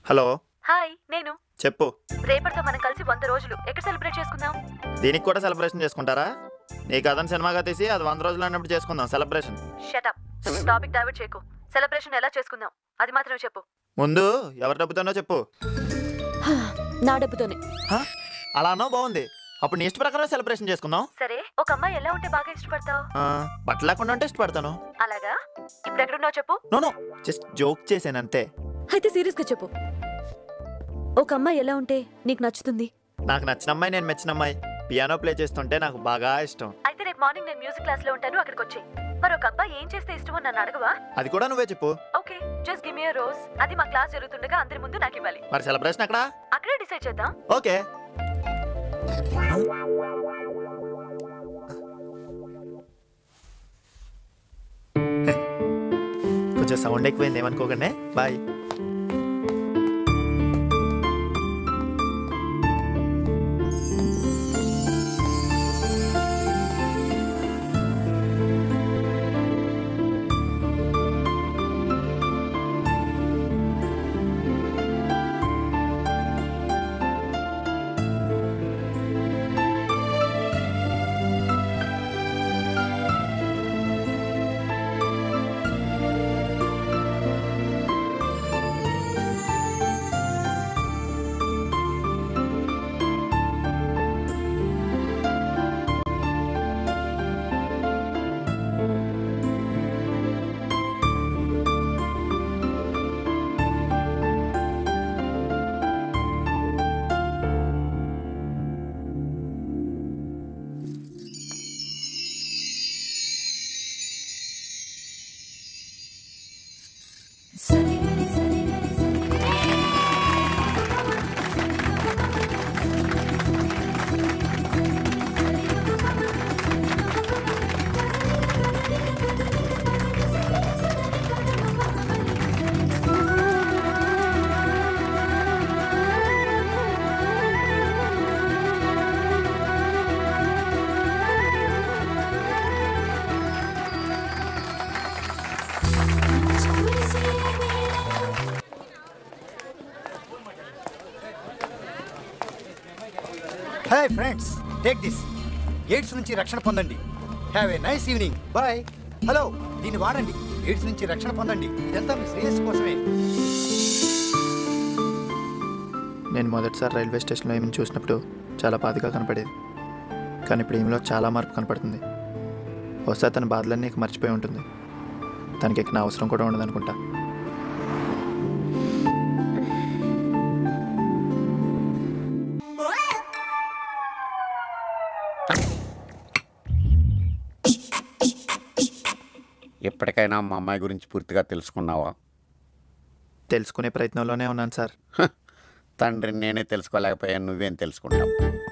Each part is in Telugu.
హలో హాయ్ నేను చెప్పు రేపటితో మనం కలిసి వంద రోజులు ఎక్కడ సెలబ్రేట్ చేసుకుందాం దీనికి కూడా సెలబ్రేషన్ చేసుకుంటారా నీ కథను సినిమాగా తీసి అది వంద రోజులు అన్నప్పుడు చేసుకుందాం సెలబ్రేషన్ షటప్ టాపిక్ డైవర్ట్ చేయకు సెలబ్రేషన్ ఎలా చేసుకుందాం అది మాత్రమే చెప్పు ముందు ఎవరి డబ్బుతోనో చెప్పు నా డబ్బుతోనే హ? అలా అన్నావు బాగుంది అప్పుడు నీ ఇష్ట ప్రకారం సెలబ్రేషన్ చేసుకుందాం సరే ఒక అమ్మాయి ఎలా ఉంటే బాగా ఇష్టపడతావు ఆ, బట్టలు లేకుండా ఉంటే ఇష్టపడతాను అలాగా ఇప్పుడు ఎక్కడున్నావు చెప్పు నో నో జస్ట్ జోక్ చేశాను అంతే అయితే సీరియస్గా చెప్పు ఒక అమ్మాయి ఎలా ఉంటే నీకు నచ్చుతుంది నాకు నచ్చిన అమ్మాయి నేను మెచ్చిన అమ్మాయి పియానో ప్లే చేస్తుంటే నాకు బాగా ఇష్టం అయితే రేపు మార్నింగ్ నేను మ్యూజిక్ క్లాస్ లో ఉంటాను అక్కడికి వచ్చి మరి ఒక అబ్బాయి ఏం చేస్తే ఇష్టమో నన్ను అడగవా అది కూడా నువ్వే చెప్పు okay just give me rose అది మా క్లాస్ జరుగుతుండగా అందరి ముందు నాకు ఇవ్వాలి మరి సెలబ్రేషన్ ఎక్కడా అక్కడే డిసైడ్ చేద్దాం ఓకే కొంచెం సౌండ్ ఎక్కువైంది ఏమనుకోకండి bye hi friends take this AIDS నుంచి రక్షణ పొందండి have a nice evening bye hello దీన్ని వాడండి ఎయిడ్స్ నుంచి రక్షణ పొందండి ఇదంతా మీ శ్రేయస్సు కోసమే నేను మొదటిసారి రైల్వే స్టేషన్లో ఏమి చూసినప్పుడు చాలా బాధగా కనపడేది కానీ ఇప్పుడు ఈమెలో చాలా మార్పు కనపడుతుంది బహుశా తన బాధలన్నీ ఇక మర్చిపోయి ఉంటుంది తనకి ఇక నా అవసరం కూడా ఉండదు అనుకుంటా ఎప్పటికైనా మా అమ్మాయి గురించి పూర్తిగా తెలుసుకున్నావా తెలుసుకునే ప్రయత్నంలోనే ఉన్నాను సార్ హ, తండ్రిని నేనే తెలుసుకోలేకపోయాను నువ్వేం తెలుసుకుంటావు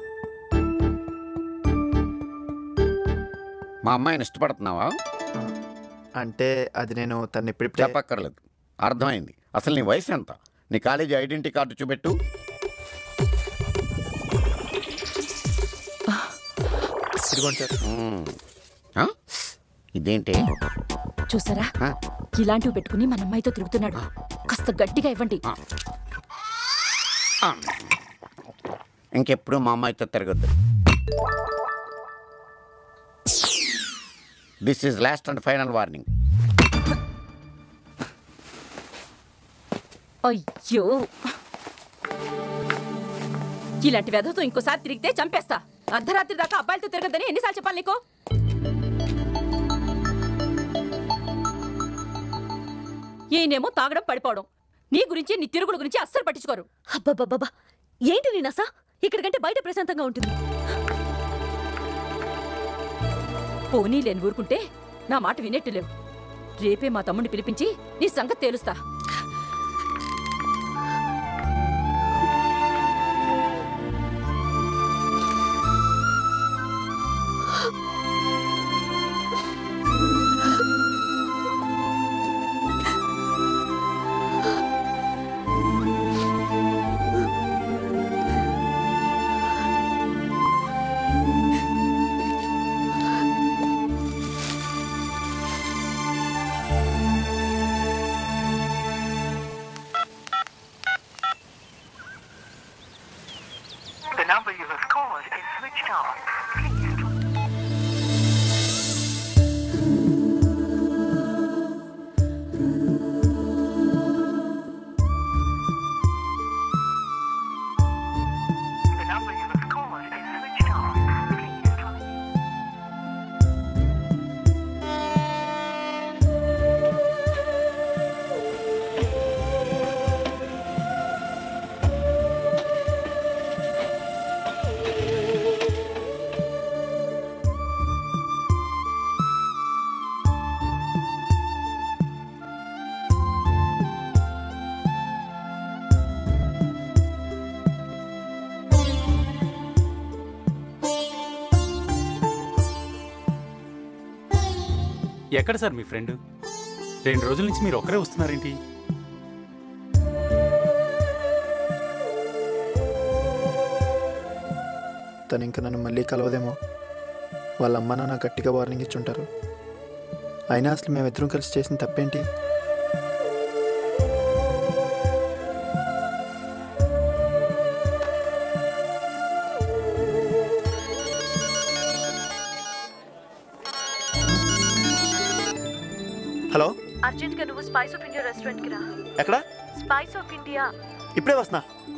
మా అమ్మాయిని ఇష్టపడుతున్నావా అంటే అది నేను తను ఇప్పుడిప్పుడే చెప్పక్కర్లేదు అర్థమైంది అసలు నీ వయసు ఎంత నీ కాలేజీ ఐడెంటిటీ కార్డు చూపెట్టు ఇదిగోండి సార్ మ్మ్. ఆ? ఇదేంటి చూసారా ఆ? ఇలాంటివి పెట్టుకుని మన అమ్మాయితో తిరుగుతున్నాడు కాస్త గట్టిగా ఇవ్వండి ఆ. ఇంకెప్పుడు మా అమ్మాయితో తిరగద్దు this is last and final warning అయ్యో ఇలాంటి వెధతో ఇంకోసారి తిరిగితే చంపేస్తా అర్ధరాత్రి దాకా అబ్బాయిలతో తిరగద్దని ఎన్నిసార్లు చెప్పాలి నీకు ఈయనేమో తాగడం పడిపోవడం నీ గురించి నీ తిరుగుల గురించి అస్సలు పట్టించుకోరు అబ్బబ్బబ్బబ్బా ఏంటి నీ నస ఇక్కడికంటే బయట ప్రశాంతంగా ఉంటుంది పోనీ లేని ఊరుకుంటే నా మాట వినేట్టు లేవు రేపే మా తమ్ముడిని పిలిపించి నీ సంగతి తేలుస్తా ఎక్కడ సార్ మీ ఫ్రెండ్ రెండు రోజుల నుంచి మీరు ఒక్కరే వస్తున్నారేంటి తను ఇంకా నన్ను మళ్ళీ కలవదేమో వాళ్ళ అమ్మ నాన్న గట్టిగా వార్నింగ్ ఇచ్చుంటారు అయినా అసలు మేమిద్దరం కలిసి చేసిన తప్పేంటి హలో అర్జెంట్ గా నువ్వు స్పైస్ ఆఫ్ ఇండియా రెస్టారెంట్ కి రా ఎక్కడ స్పైస్ ఆఫ్ ఇండియా ఇప్పుడే వస్తున్నా